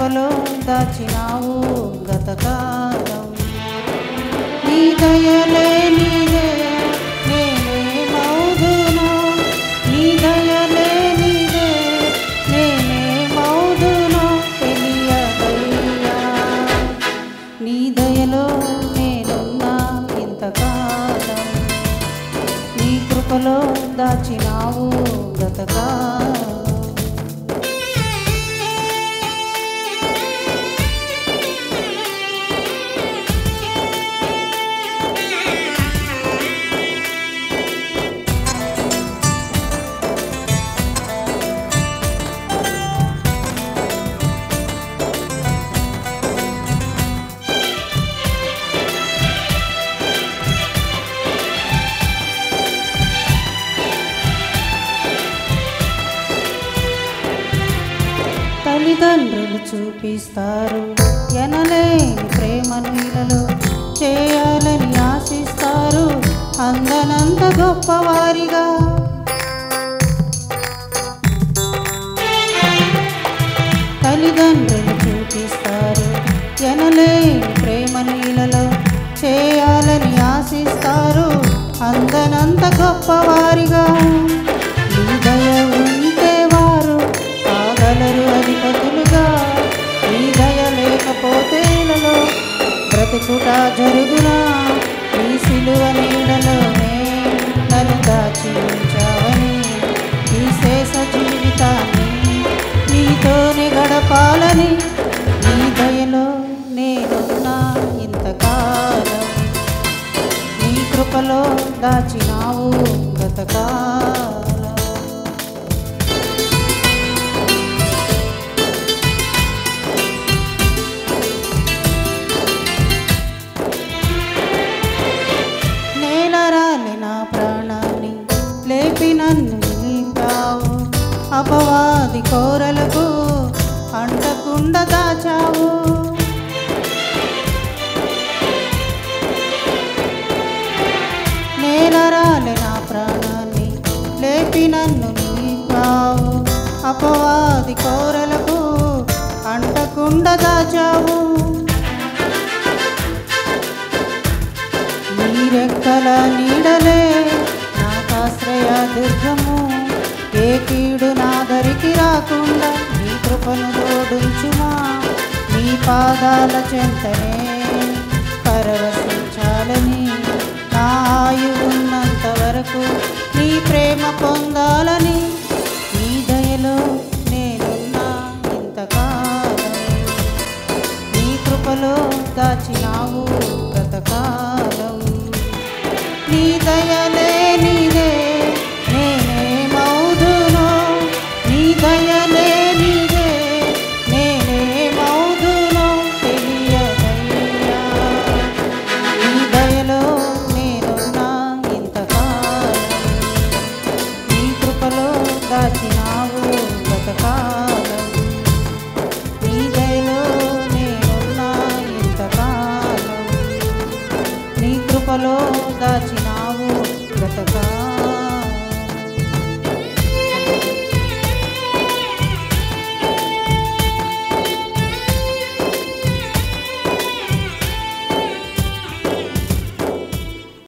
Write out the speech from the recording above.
కృపలో దాచినావు గతకాలం నీ దయలే నీదే నేనే మౌదును నీ దయలే నీదే నేనే మౌదును తెలియదయ్యా నీ దయలో నేనున్నా ఇంతకాలం నీ కృపలో దాచినావు గతకాలం తల్లిదండ్రులు చూపిస్తారు ఎనలేని ప్రేమను ఇలలో చేయాలని ఆశిస్తారు అందనంత గొప్పవారిగా తల్లిదండ్రులు చూపిస్తారు ఎనలేని ప్రేమను ఇలలో చేయాలని ఆశిస్తారు అందనంత గొప్పవారిగా నీ దయ ఉంటే వారు కాగలరు అధిపతులుగా నీ దయ లేకపోతే ఇలలో బ్రతుకుట జరుగునా నీ సిలువ నీడలోనే నన్ను దాచి ఉంచావని ఈ శేష జీవితాన్ని నీతోనే గడపాలని నీ దయలో నేనున్నా ఇంతకాలం నీ కృపలో దాచినావు గతకాలం నేలరాలి నా ప్రాణాన్ని లేపి నన్ను నిలిపావు అపవాది కోరలకు అంటకుండా దాచావు నేలరాలి నా ప్రాణాన్ని లేపి నన్ను నిలిపావు అపవాది కోరలకు అంటకుండా దాచావు నీరెక్కల నీడలే నాకాశ్రయ దుర్గము ఏ కీడు నా దరికి రాకుండా నీ కృపను తోడుంచుమా నీ పాదాల చెంతనే పరవశించాలని నా ఆయు ఉన్నంత వరకు నీ ప్రేమ పొందాలని నీ దయలో నేనున్నా ఇంతకాలం నీ కృపలో దాచినావు గతకాలం నీ దయలే నీదే నేనే మౌదును నీ దయలే నీదే నేనే మౌదును తెలియదయ్యా నీ దయలో నేనున్నా ఇంతకాలం నీ కృపలో దాచినావు గతకాలం నీ దయలో నేనున్నా ఇంతకాలం నీ కృపలో దాచినావు గతకాలం